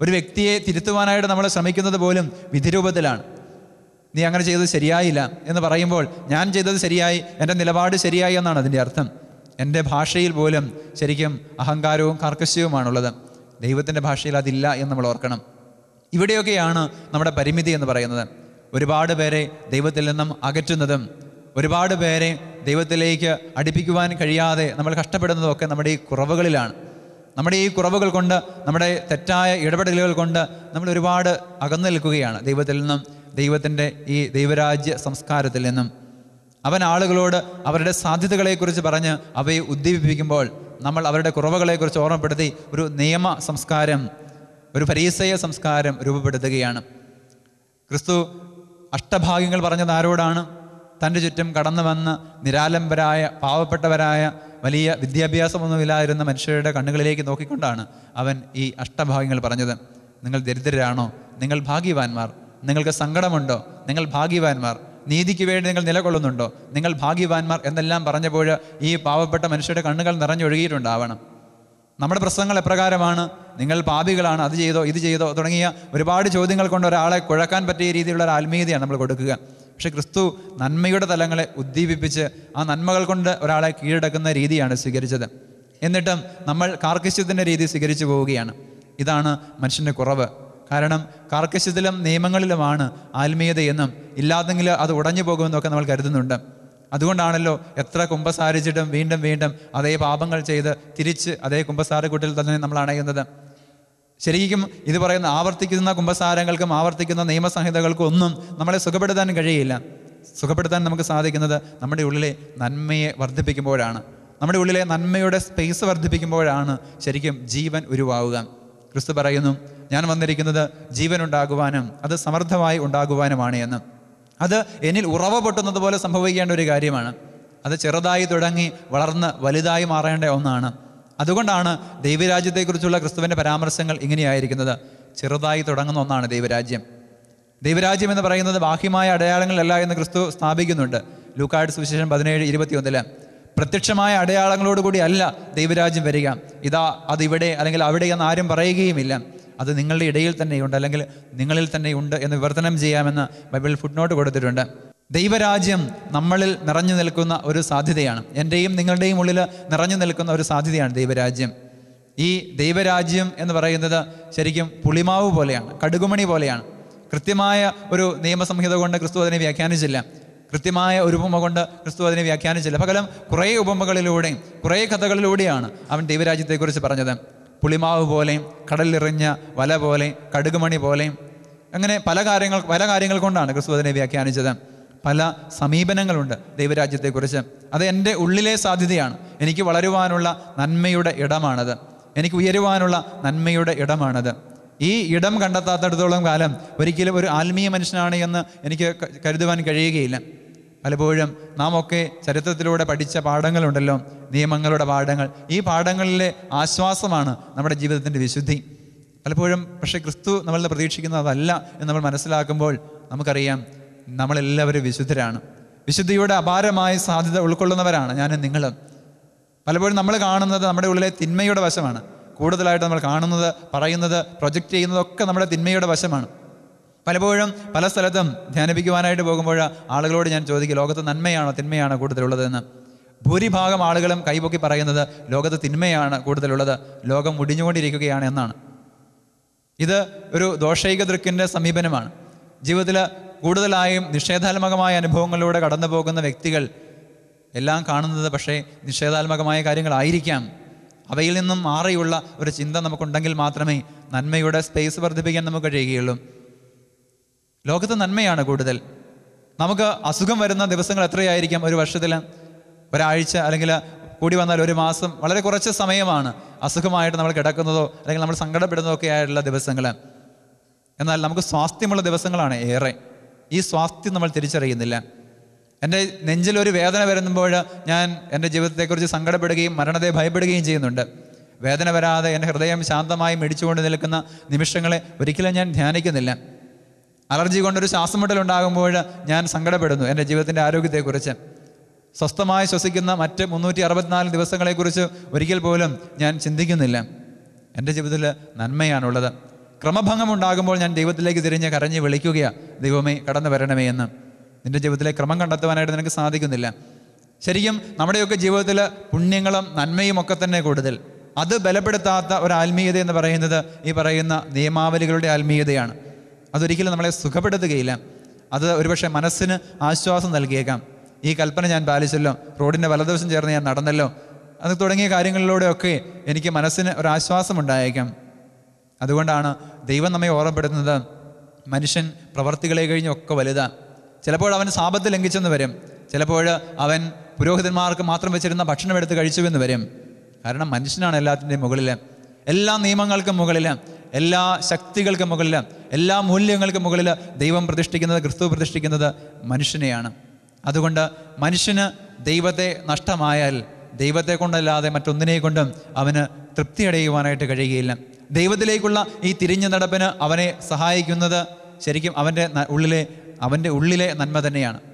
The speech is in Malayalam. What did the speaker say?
ഒരു വ്യക്തിയെ തിരുത്തുവാനായിട്ട് നമ്മൾ ശ്രമിക്കുന്നത് പോലും വിധിരൂപത്തിലാണ് നീ അങ്ങനെ ചെയ്തത് ശരിയായില്ല എന്ന് പറയുമ്പോൾ ഞാൻ ചെയ്തത് ശരിയായി എൻ്റെ നിലപാട് ശരിയായി എന്നാണ് അതിൻ്റെ അർത്ഥം എൻ്റെ ഭാഷയിൽ പോലും ശരിക്കും അഹങ്കാരവും കർക്കശ്യവുമാണുള്ളത് ദൈവത്തിൻ്റെ ഭാഷയിൽ അതില്ല എന്ന് നമ്മൾ ഓർക്കണം ഇവിടെയൊക്കെയാണ് നമ്മുടെ പരിമിതി എന്ന് പറയുന്നത് ഒരുപാട് പേരെ ദൈവത്തിൽ നിന്നും അകറ്റുന്നതും ഒരുപാട് പേരെ ദൈവത്തിലേക്ക് അടുപ്പിക്കുവാൻ കഴിയാതെ നമ്മൾ കഷ്ടപ്പെടുന്നതൊക്കെ നമ്മുടെ ഈ കുറവുകളിലാണ് നമ്മുടെ ഈ കുറവുകൾ കൊണ്ട് നമ്മുടെ തെറ്റായ ഇടപെടലുകൾ കൊണ്ട് നമ്മൾ ഒരുപാട് അകന്നു നിൽക്കുകയാണ് ദൈവത്തിൽ നിന്നും ദൈവത്തിൻ്റെ ഈ ദൈവരാജ്യ സംസ്കാരത്തിൽ നിന്നും അവൻ ആളുകളോട് അവരുടെ സാധ്യതകളെക്കുറിച്ച് പറഞ്ഞ് അവയെ ഉദ്ദീപിപ്പിക്കുമ്പോൾ നമ്മൾ അവരുടെ കുറവുകളെക്കുറിച്ച് ഓർമ്മപ്പെടുത്തി ഒരു നിയമ സംസ്കാരം ഒരു പരീസയ സംസ്കാരം രൂപപ്പെടുത്തുകയാണ് ക്രിസ്തു അഷ്ടഭാഗ്യങ്ങൾ പറഞ്ഞത് ആരോടാണ് തൻ്റെ ചുറ്റും കടന്നു വന്ന് നിരാലംബരായ പാവപ്പെട്ടവരായ വലിയ വിദ്യാഭ്യാസമൊന്നുമില്ലാതിരുന്ന മനുഷ്യരുടെ കണ്ണുകളിലേക്ക് നോക്കിക്കൊണ്ടാണ് അവൻ ഈ അഷ്ടഭാഗ്യങ്ങൾ പറഞ്ഞത് നിങ്ങൾ ദരിദ്രരാണോ നിങ്ങൾ ഭാഗ്യവാന്മാർ നിങ്ങൾക്ക് സങ്കടമുണ്ടോ നിങ്ങൾ ഭാഗ്യവാന്മാർ നീതിക്ക് വേണ്ടി നിങ്ങൾ നിലകൊള്ളുന്നുണ്ടോ നിങ്ങൾ ഭാഗ്യവാന്മാർ എന്നെല്ലാം പറഞ്ഞപ്പോൾ ഈ പാവപ്പെട്ട മനുഷ്യരുടെ കണ്ണുകൾ നിറഞ്ഞൊഴുകിയിട്ടുണ്ടാവണം നമ്മുടെ പ്രശ്നങ്ങൾ എപ്രകാരമാണ് നിങ്ങൾ പാപികളാണ് അത് ചെയ്തോ ഇത് ചെയ്തോ തുടങ്ങിയ ഒരുപാട് ചോദ്യങ്ങൾ കൊണ്ട് ഒരാളെ കുഴക്കാൻ പറ്റിയ രീതിയിലുള്ള ഒരു ആത്മീയതയാണ് നമ്മൾ കൊടുക്കുക പക്ഷെ ക്രിസ്തു നന്മയുടെ തലങ്ങളെ ഉദ്ദീപിപ്പിച്ച് ആ നന്മകൾ കൊണ്ട് ഒരാളെ കീഴടക്കുന്ന രീതിയാണ് സ്വീകരിച്ചത് എന്നിട്ടും നമ്മൾ കാർക്കശ്യത്തിൻ്റെ രീതി സ്വീകരിച്ചു പോവുകയാണ് ഇതാണ് മനുഷ്യൻ്റെ കുറവ് കാരണം കാർക്കശ്യത്തിലും നിയമങ്ങളിലുമാണ് ആത്മീയതയെന്നും ഇല്ലാതെങ്കിൽ അത് ഉടഞ്ഞു പോകുമെന്നൊക്കെ നമ്മൾ കരുതുന്നുണ്ട് അതുകൊണ്ടാണല്ലോ എത്ര കുമ്പസാരിച്ചിട്ടും വീണ്ടും വീണ്ടും അതേ പാപങ്ങൾ ചെയ്ത് തിരിച്ച് അതേ കുമ്പസാരക്കൂട്ടിൽ തന്നെ നമ്മൾ അണയുന്നത് ശരിക്കും ഇത് പറയുന്ന ആവർത്തിക്കുന്ന കുമ്പസാരങ്ങൾക്കും ആവർത്തിക്കുന്ന നിയമസംഹിതകൾക്കും ഒന്നും നമ്മളെ സുഖപ്പെടുത്താൻ കഴിയില്ല സുഖപ്പെടുത്താൻ നമുക്ക് സാധിക്കുന്നത് നമ്മുടെ ഉള്ളിലെ നന്മയെ വർദ്ധിപ്പിക്കുമ്പോഴാണ് നമ്മുടെ ഉള്ളിലെ നന്മയുടെ സ്പേസ് വർദ്ധിപ്പിക്കുമ്പോഴാണ് ശരിക്കും ജീവൻ ഉരുവാവുക ക്രിസ്തു പറയുന്നു ഞാൻ വന്നിരിക്കുന്നത് ജീവൻ ഉണ്ടാകുവാനും അത് സമർത്ഥമായി ഉണ്ടാകുവാനുമാണ് എന്ന് അത് എന്നിൽ ഉറവ പൊട്ടുന്നത് പോലെ സംഭവിക്കേണ്ട ഒരു കാര്യമാണ് അത് ചെറുതായി തുടങ്ങി വളർന്ന് വലുതായി മാറേണ്ട ഒന്നാണ് അതുകൊണ്ടാണ് ദൈവരാജ്യത്തെക്കുറിച്ചുള്ള ക്രിസ്തുവിൻ്റെ പരാമർശങ്ങൾ ഇങ്ങനെയായിരിക്കുന്നത് ചെറുതായി തുടങ്ങുന്ന ഒന്നാണ് ദൈവരാജ്യം ദൈവരാജ്യം എന്ന് പറയുന്നത് ബാഹ്യമായ അടയാളങ്ങളല്ല എന്ന് ക്രിസ്തു സ്ഥാപിക്കുന്നുണ്ട് ലൂക്കാട് സുവിശേഷം പതിനേഴ് ഇരുപത്തിയൊന്നില് പ്രത്യക്ഷമായ അടയാളങ്ങളോടുകൂടി അല്ല ദൈവരാജ്യം വരിക ഇതാ അത് ഇവിടെ അല്ലെങ്കിൽ അവിടെ എന്ന് ആരും പറയുകയുമില്ല അത് നിങ്ങളുടെ ഇടയിൽ തന്നെയുണ്ട് അല്ലെങ്കിൽ നിങ്ങളിൽ തന്നെയുണ്ട് എന്ന് വിവർത്തനം ചെയ്യാമെന്ന് ബൈബിൾ ഫുട്നോട്ട് കൊടുത്തിട്ടുണ്ട് ദൈവരാജ്യം നമ്മളിൽ നിറഞ്ഞു നിൽക്കുന്ന ഒരു സാധ്യതയാണ് എൻ്റെയും നിങ്ങളുടെയും ഉള്ളിൽ നിറഞ്ഞു നിൽക്കുന്ന ഒരു സാധ്യതയാണ് ദൈവരാജ്യം ഈ ദൈവരാജ്യം എന്ന് പറയുന്നത് ശരിക്കും പുളിമാവ് പോലെയാണ് കടുകുമണി പോലെയാണ് കൃത്യമായ ഒരു നിയമസംഹിത കൊണ്ട് ക്രിസ്തു അതിനെ വ്യാഖ്യാനിച്ചില്ല കൃത്യമായ ഒരു ഉപമ കൊണ്ട് ക്രിസ്തു അതിനെ വ്യാഖ്യാനിച്ചില്ല പകരം കുറേ ഉപമകളിലൂടെയും കുറേ കഥകളിലൂടെയാണ് അവൻ ദൈവരാജ്യത്തെക്കുറിച്ച് പറഞ്ഞത് പുളിമാവ് പോലെയും കടലിലെറിഞ്ഞ വല പോലെയും കടുകുമണി പോലെയും അങ്ങനെ പല കാര്യങ്ങൾ പല കാര്യങ്ങൾ കൊണ്ടാണ് ക്രിസ്തു അതിനെ വ്യാഖ്യാനിച്ചത് പല സമീപനങ്ങളുണ്ട് ദൈവരാജ്യത്തെക്കുറിച്ച് അത് എൻ്റെ ഉള്ളിലെ സാധ്യതയാണ് എനിക്ക് വളരുവാനുള്ള നന്മയുടെ ഇടമാണത് എനിക്ക് ഉയരുവാനുള്ള നന്മയുടെ ഇടമാണത് ഈ ഇടം കണ്ടെത്താത്തിടത്തോളം കാലം ഒരിക്കലും ഒരു ആത്മീയ മനുഷ്യനാണ് എന്ന് എനിക്ക് ക- കരുതുവാൻ കഴിയുകയില്ല പലപ്പോഴും നാം ഒക്കെ ചരിത്രത്തിലൂടെ പഠിച്ച പാഠങ്ങളുണ്ടല്ലോ നിയമങ്ങളുടെ പാഠങ്ങൾ ഈ പാഠങ്ങളിലെ ആശ്വാസമാണ് നമ്മുടെ ജീവിതത്തിൻ്റെ വിശുദ്ധി പലപ്പോഴും പക്ഷേ ക്രിസ്തു നമ്മളിൽ പ്രതീക്ഷിക്കുന്നത് അതല്ല എന്ന് നമ്മൾ മനസ്സിലാക്കുമ്പോൾ നമുക്കറിയാം നമ്മളെല്ലാവരും വിശുദ്ധരാണ് വിശുദ്ധിയുടെ അപാരമായ സാധ്യത ഉൾക്കൊള്ളുന്നവരാണ് ഞാനും നിങ്ങളും പലപ്പോഴും നമ്മൾ കാണുന്നത് നമ്മുടെ ഉള്ളിലെ തിന്മയുടെ വശമാണ് കൂടുതലായിട്ട് നമ്മൾ കാണുന്നത് പറയുന്നത് പ്രൊജക്റ്റ് ചെയ്യുന്നതൊക്കെ നമ്മുടെ തിന്മയുടെ വശമാണ് പലപ്പോഴും പല സ്ഥലത്തും ധ്യാനിപ്പിക്കുവാനായിട്ട് പോകുമ്പോൾ ആളുകളോട് ഞാൻ ചോദിക്കും ലോകത്ത് നന്മയാണോ തിന്മയാണോ കൂടുതലുള്ളതെന്ന് ഭൂരിഭാഗം ആളുകളും കൈപൊക്കി പറയുന്നത് ലോകത്ത് തിന്മയാണ് കൂടുതലുള്ളത് ലോകം മുടിഞ്ഞുകൊണ്ടിരിക്കുകയാണ് എന്നാണ് ഇത് ഒരു ദോഷൈക ദൃക്കിൻ്റെ സമീപനമാണ് ജീവിതത്തിൽ കൂടുതലായും നിഷേധാത്മകമായ അനുഭവങ്ങളിലൂടെ കടന്നു പോകുന്ന വ്യക്തികൾ എല്ലാം കാണുന്നത് പക്ഷേ നിഷേധാത്മകമായ കാര്യങ്ങളായിരിക്കാം അവയിൽ നിന്നും മാറിയുള്ള ഒരു ചിന്ത നമുക്കുണ്ടെങ്കിൽ മാത്രമേ നന്മയുടെ സ്പേസ് വർദ്ധിപ്പിക്കാൻ നമുക്ക് കഴിയുകയുള്ളൂ ലോകത്ത് നന്മയാണ് കൂടുതൽ നമുക്ക് അസുഖം വരുന്ന ദിവസങ്ങൾ എത്രയായിരിക്കാം ഒരു വർഷത്തിൽ ഒരാഴ്ച അല്ലെങ്കിൽ കൂടി വന്നാൽ ഒരു മാസം വളരെ കുറച്ച് സമയമാണ് അസുഖമായിട്ട് നമ്മൾ കിടക്കുന്നതോ അല്ലെങ്കിൽ നമ്മൾ സങ്കടപ്പെടുന്നതോ ഒക്കെ ആയിട്ടുള്ള ദിവസങ്ങൾ എന്നാൽ നമുക്ക് സ്വാസ്ഥ്യമുള്ള ദിവസങ്ങളാണ് ഏറെ ഈ സ്വാസ്ഥ്യം നമ്മൾ തിരിച്ചറിയുന്നില്ല എൻ്റെ നെഞ്ചിൽ ഒരു വേദന വരുമ്പോൾ ഞാൻ എൻ്റെ ജീവിതത്തെക്കുറിച്ച് സങ്കടപ്പെടുകയും മരണത്തെ ഭയപ്പെടുകയും ചെയ്യുന്നുണ്ട് വേദന വരാതെ എൻ്റെ ഹൃദയം ശാന്തമായി മിടിച്ചുകൊണ്ട് നിൽക്കുന്ന നിമിഷങ്ങളെ ഒരിക്കലും ഞാൻ ധ്യാനിക്കുന്നില്ല അലർജി കൊണ്ടൊരു ശ്വാസമുട്ടൽ ഉണ്ടാകുമ്പോൾ ഞാൻ സങ്കടപ്പെടുന്നു എൻ്റെ ജീവിതത്തിൻ്റെ ആരോഗ്യത്തെക്കുറിച്ച് സ്വസ്ഥമായി ശ്വസിക്കുന്ന മറ്റ് മുന്നൂറ്റി അറുപത്തിനാല് ദിവസങ്ങളെക്കുറിച്ച് ഒരിക്കൽ പോലും ഞാൻ ചിന്തിക്കുന്നില്ല എൻ്റെ ജീവിതത്തിൽ നന്മയാണുള്ളത് ക്രമഭംഗം ഉണ്ടാകുമ്പോൾ ഞാൻ ദൈവത്തിലേക്ക് തിരിഞ്ഞ് കരഞ്ഞ് വിളിക്കുകയാണ് ദൈവമേ കടന്നു വരണമേ എന്ന് നിൻ്റെ ജീവിതത്തിലെ ക്രമം കണ്ടെത്തുവാനായിട്ട് നിനക്ക് സാധിക്കുന്നില്ല ശരിക്കും നമ്മുടെയൊക്കെ ജീവിതത്തിൽ പുണ്യങ്ങളും നന്മയും ഒക്കെ തന്നെ കൂടുതൽ അത് ബലപ്പെടുത്താത്ത ഒരു ആത്മീയത എന്ന് പറയുന്നത് ഈ പറയുന്ന നിയമാവലികളുടെ ആത്മീയതയാണ് അതൊരിക്കലും നമ്മളെ സുഖപ്പെടുത്തുകയില്ല അത് ഒരുപക്ഷെ മനസ്സിന് ആശ്വാസം നൽകിയേക്കാം ഈ കൽപ്പന ഞാൻ പാലിച്ചല്ലോ റോഡിൻ്റെ വലതുവശം ചേർന്ന് ഞാൻ നടന്നല്ലോ അത് തുടങ്ങിയ കാര്യങ്ങളിലൂടെയൊക്കെ എനിക്ക് മനസ്സിന് ഒരു ആശ്വാസം ഉണ്ടായേക്കാം അതുകൊണ്ടാണ് ദൈവം നമ്മെ ഓർമ്മപ്പെടുത്തുന്നത് മനുഷ്യൻ പ്രവർത്തികളെ കഴിഞ്ഞൊക്കെ വലുതാണ് ചിലപ്പോൾ അവൻ സാപത്ത് ലംഘിച്ചെന്ന് വരും ചിലപ്പോൾ അവൻ പുരോഹിതന്മാർക്ക് മാത്രം വെച്ചിരുന്ന ഭക്ഷണം എടുത്ത് കഴിച്ചുവെന്ന് വരും കാരണം മനുഷ്യനാണ് എല്ലാത്തിൻ്റെയും മുകളിൽ എല്ലാ നിയമങ്ങൾക്കും മുകളിൽ എല്ലാ ശക്തികൾക്കും മുകളിൽ എല്ലാ മൂല്യങ്ങൾക്കും മുകളിൽ ദൈവം പ്രതിഷ്ഠിക്കുന്നത് ക്രിസ്തു പ്രതിഷ്ഠിക്കുന്നത് മനുഷ്യനെയാണ് അതുകൊണ്ട് മനുഷ്യന് ദൈവത്തെ നഷ്ടമായാൽ ദൈവത്തെ കൊണ്ടല്ലാതെ മറ്റൊന്നിനെ കൊണ്ടും അവന് തൃപ്തി അടയുവാനായിട്ട് കഴിയുകയില്ല ദൈവത്തിലേക്കുള്ള ഈ തിരിഞ്ഞു നടപ്പിന് അവനെ സഹായിക്കുന്നത് ശരിക്കും അവൻ്റെ ന- ഉള്ളിലെ അവൻ്റെ ഉള്ളിലെ നന്മ തന്നെയാണ്